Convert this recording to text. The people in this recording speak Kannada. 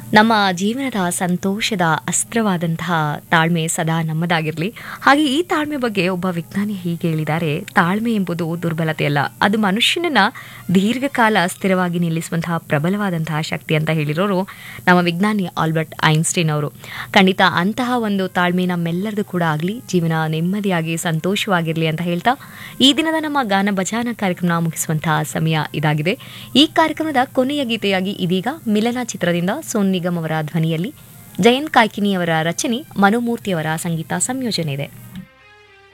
ನಮ್ಮ ಜೀವನದ ಸಂತೋಷದ ಅಸ್ತ್ರವಾದಂತಹ ತಾಳ್ಮೆ ಸದಾ ನಮ್ಮದಾಗಿರಲಿ ಹಾಗೆ ಈ ತಾಳ್ಮೆ ಬಗ್ಗೆ ಒಬ್ಬ ವಿಜ್ಞಾನಿ ಹೀಗೆ ಹೇಳಿದ್ದಾರೆ ತಾಳ್ಮೆ ಎಂಬುದು ದುರ್ಬಲತೆ ಅಲ್ಲ ಅದು ಮನುಷ್ಯನನ್ನ ದೀರ್ಘಕಾಲ ಸ್ಥಿರವಾಗಿ ನಿಲ್ಲಿಸುವಂತಹ ಪ್ರಬಲವಾದಂತಹ ಶಕ್ತಿ ಅಂತ ಹೇಳಿರೋರು ನಮ್ಮ ವಿಜ್ಞಾನಿ ಆಲ್ಬರ್ಟ್ ಐನ್ಸ್ಟೈನ್ ಅವರು ಖಂಡಿತ ಅಂತಹ ಒಂದು ತಾಳ್ಮೆ ನಮ್ಮೆಲ್ಲರದು ಕೂಡ ಆಗಲಿ ಜೀವನ ನೆಮ್ಮದಿಯಾಗಿ ಸಂತೋಷವಾಗಿರಲಿ ಅಂತ ಹೇಳ್ತಾ ಈ ದಿನದ ನಮ್ಮ ಗಾನ ಭಜಾನ ಕಾರ್ಯಕ್ರಮ ಮುಗಿಸುವಂತಹ ಸಮಯ ಇದಾಗಿದೆ ಈ ಕಾರ್ಯಕ್ರಮದ ಕೊನೆಯ ಗೀತೆಯಾಗಿ ಇದೀಗ ಮಿಲನ ಚಿತ್ರದಿಂದ ಸೋನ್ ನಿಗಮ್ ಅವರ ಧ್ವನಿಯಲ್ಲಿ ಜಯಂತ್ ಕಾಯ್ಕಿನಿಯವರ ರಚನೆ ಮನುಮೂರ್ತಿಯವರ ಸಂಗೀತ ಸಂಯೋಜನೆ ಇದೆ